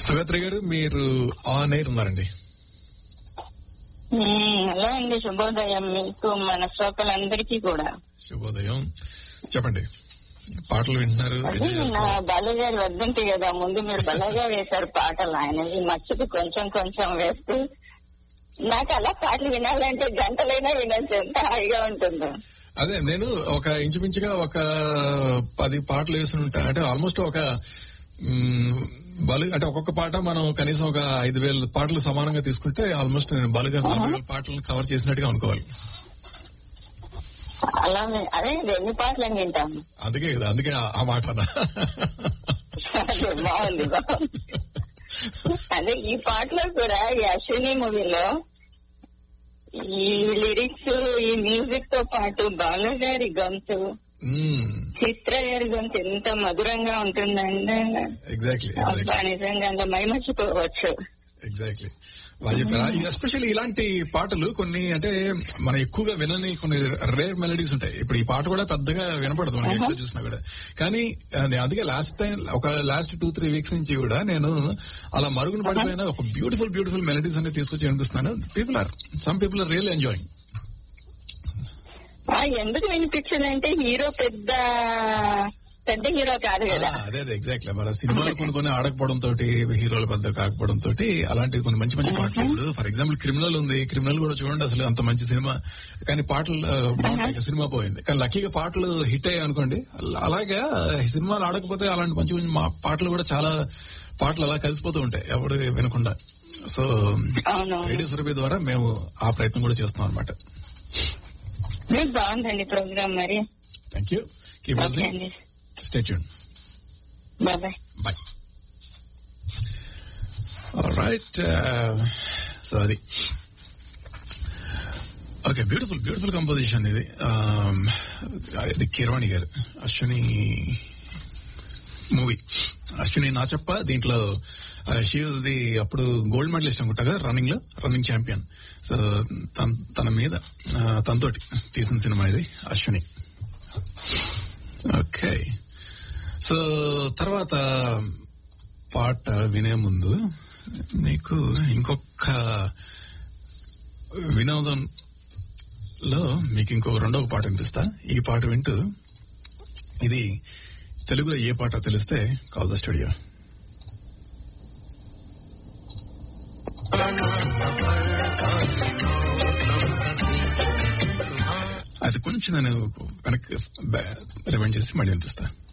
సుగత్రి గారు మీరు on air ఉన్నారండి మ్మ్. హలో అండి శుభోదయం మీకు మన శ్రోతలందరికీ కూడా శుభోదయం చెప్పండి పాటలు వింటున్నారు అది ఎంజాయ్ నా చేస్తున్నారు బాలు గారి వద్దంటే కదా ముందు మీరు బలగా వేశారు పాటలు ఆయనది మర్చికి కొంచెం కొంచెం వేస్తూ నాకు అలా పాటలు వినాలంటే గంటలైనా వినొచ్చు ఎంత హాయిగా ఉంటుందో అదే నేను ఒక ఇంచుమించుగా ఒక పది పాటలు వేసి ఉంటా అంటే ఆల్మోస్ట్ ఒక మ్, బలు అంటే ఒక్కొక్క పాట మనం కనీసం ఒక ఐదు వేల పాటలు సమానంగా తీసుకుంటే ఆల్మోస్ట్ నేను బలుగా నలభై వేల పాటలను కవర్ చేసినట్టుగా అనుకోవాలి అలా వి- అదే ఎన్ని పాటలు అని వింటాము అందుకే కదా అందుకే ఆ- ఆ మాట అన్నా. అదే బాగుంది బాగుంది అదే ఈ పాటలో కూడా ఈ అశ్విని మూవీలో ఈ లిరిక్స్ ఈ మ్యూజిక్ తో పాటు బాలు గారి గొంతు మ్, చిత్ర గారి గొంతు ఎంత మధురంగా ఉంటుందంటే ఎగ్జాక్ట్లీ ఎగ్జాక్ట్లీ అబ్బా, నిజంగా అంత మైమర్చిపోవచ్చు ఎగ్జాక్ట్లీ వాళ్ళు చెప్పారా ఎస్పెషల్లీ ఇలాంటి పాటలు కొన్ని అంటే మనం ఎక్కువగా వినని కొన్ని రేర్ మెలడీస్ ఉంటాయి ఇప్పుడు ఈ పాట కూడా పెద్దగా వినపడదు మనం ఎట్లా చూసినా కూడా కానీ అది అందుకే లాస్ట్ టైం ఒక లాస్ట్ టూ త్రీ వీక్స్ నుంచి కూడా నేను అలా మరుగున పడిపోయిన ఒక బ్యూటిఫుల్ బ్యూటిఫుల్ మెలడీస్ అనేది తీసుకొచ్చి వినిపిస్తున్నాను people are some people are real enjoying ఆ, ఎందుకు వినిపించదంటే హీరో పెద్ద పెద్ద హీరో కాదు కదా అదే అదే ఎగ్జాక్ట్లీ మన సినిమాలు కొన్ని కొన్ని ఆడకపోవడం తోటి హీరోల పెద్ద కాకపోవడం తోటి అలాంటి కొన్ని మంచి మంచి పాటలు ఇప్పుడు ఫర్ ఎగ్జాంపుల్ క్రిమినల్ ఉంది క్రిమినల్ కూడా చూడండి అసలు అంత మంచి సినిమా కానీ పాటలు ఆ, బాగుంటాయి ఇక సినిమా పోయింది కానీ లక్కీగా పాటలు హిట్ అయ్యాయి అనుకోండి అల- అలాగే సినిమాలు ఆడకపోతే అలాంటి మంచి మంచి మా- పాటలు కూడా చాలా పాటలు అలా కలిసిపోతూ ఉంటాయి ఎవడు వినకుండా సో అవును రేడియో సురభి ద్వారా మేము ఆ ప్రయత్నం కూడా చేస్తాం అనమాట మీకు బాగుందండి ప్రోగ్రామ్ మరి thank you keep okay listening అండి స్టే ట్యూన్ బాబాయ్ బాయ్ రైట్ సో అది ఓకే బ్యూటిఫుల్ బ్యూటిఫుల్ కంపోజిషన్ ఇది Um, ఇది కిరవాణి గారు అశ్విని మూవీ అశ్విని నా చెప్ప దీంట్లో షీది అప్పుడు గోల్డ్ మెడలిస్ట్ అనుకుంటా కదా రన్నింగ్ లో రన్నింగ్ ఛాంపియన్ సో తన- తన మీద ఆ, తనతోటి తీసిన సినిమా ఇది అశ్విని ఓకే సో తర్వాత పాట వినే ముందు మీకు ఇంకొక వినోదంలో మీకు ఇంకో రెండవ పాట వినిపిస్తా ఈ పాట వింటూ ఇది తెలుగులో ఏ పాట తెలిస్తే కాల్ ద స్టూడియో అది కొంచెం నేను వెనక్కి రిమైండ్ చేసి మళ్ళీ వినిపిస్తా